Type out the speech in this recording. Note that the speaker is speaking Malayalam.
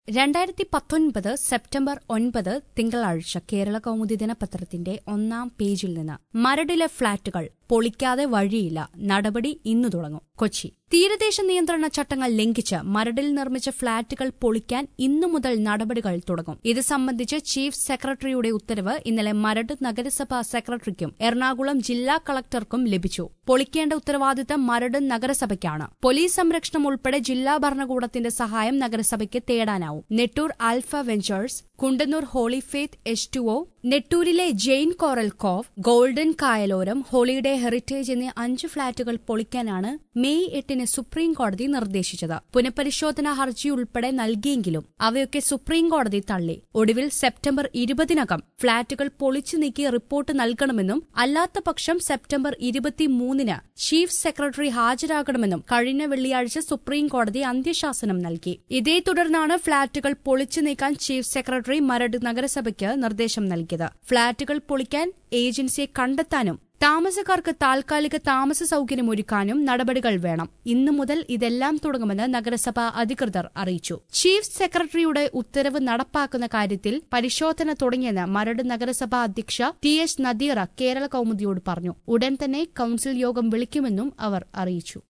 രണ്ടായിരത്തി പത്തൊൻപത് സെപ്റ്റംബർ ഒൻപത് തിങ്കളാഴ്ച കേരള കൗമുദി ദിനപത്രത്തിന്റെ ഒന്നാം പേജിൽ നിന്ന് മരടിലെ ഫ്ളാറ്റുകൾ പൊളിക്കാതെ വഴിയില്ല നടപടി ഇന്നു തുടങ്ങും കൊച്ചി തീരദേശ നിയന്ത്രണ ചട്ടങ്ങൾ ലംഘിച്ച് മരടിൽ നിർമ്മിച്ച ഫ്ളാറ്റുകൾ പൊളിക്കാൻ ഇന്നു മുതൽ നടപടികൾ തുടങ്ങും ഇത് സംബന്ധിച്ച് ചീഫ് സെക്രട്ടറിയുടെ ഉത്തരവ് ഇന്നലെ മരട് നഗരസഭാ സെക്രട്ടറിക്കും എറണാകുളം ജില്ലാ കളക്ടർക്കും ലഭിച്ചു പൊളിക്കേണ്ട ഉത്തരവാദിത്തം മരട് നഗരസഭയ്ക്കാണ് പോലീസ് സംരക്ഷണം ഉൾപ്പെടെ ജില്ലാ ഭരണകൂടത്തിന്റെ സഹായം നഗരസഭയ്ക്ക് തേടാനാവും Nettoor alpha ventures Kundannoor holy faith H two O നെട്ടൂരിലെ Jain coral cove golden Kayaloram holiday heritage എന്നീ അഞ്ച് ഫ്ളാറ്റുകൾ പൊളിക്കാനാണ് മെയ് എട്ടിന് സുപ്രീം കോടതി നിർദ്ദേശിച്ചത് പുനഃപരിശോധനാ ഹർജി ഉൾപ്പെടെ നൽകിയെങ്കിലും അവയൊക്കെ സുപ്രീം കോടതി തള്ളി ഒടുവിൽ സെപ്റ്റംബർ ഇരുപതിനകം ഫ്ളാറ്റുകൾ പൊളിച്ചു നീക്കി റിപ്പോർട്ട് നൽകണമെന്നും അല്ലാത്ത പക്ഷം സെപ്റ്റംബർ ഇരുപത്തിമൂന്നിന് ചീഫ് സെക്രട്ടറി ഹാജരാകണമെന്നും കഴിഞ്ഞ വെള്ളിയാഴ്ച സുപ്രീം കോടതി അന്ത്യശാസനം നൽകി ഇതേ തുടർന്നാണ് ഫ്ളാറ്റുകൾ പൊളിച്ചു നീക്കാൻ ചീഫ് സെക്രട്ടറി മരട് നഗരസഭയ്ക്ക് നിർദ്ദേശം നൽകിയത് ഫ്ളാറ്റുകൾ പൊളിക്കാൻ ഏജൻസിയെ കണ്ടെത്താനും താമസക്കാർക്ക് താൽക്കാലിക താമസ സൌകര്യമൊരുക്കാനും നടപടികൾ വേണം ഇന്നു മുതൽ ഇതെല്ലാം തുടങ്ങുമെന്ന് നഗരസഭ അധികൃതർ അറിയിച്ചു ചീഫ് സെക്രട്ടറിയുടെ ഉത്തരവ് നടപ്പാക്കുന്ന കാര്യത്തിൽ പരിശോധന തുടങ്ങിയെന്ന് മരട് നഗരസഭാ അധ്യക്ഷ ടി എസ് നദീറ കേരള കൌമുദിയോട് പറഞ്ഞു ഉടൻ തന്നെ കൌൺസിൽ യോഗം വിളിക്കുമെന്നും അവർ അറിയിച്ചു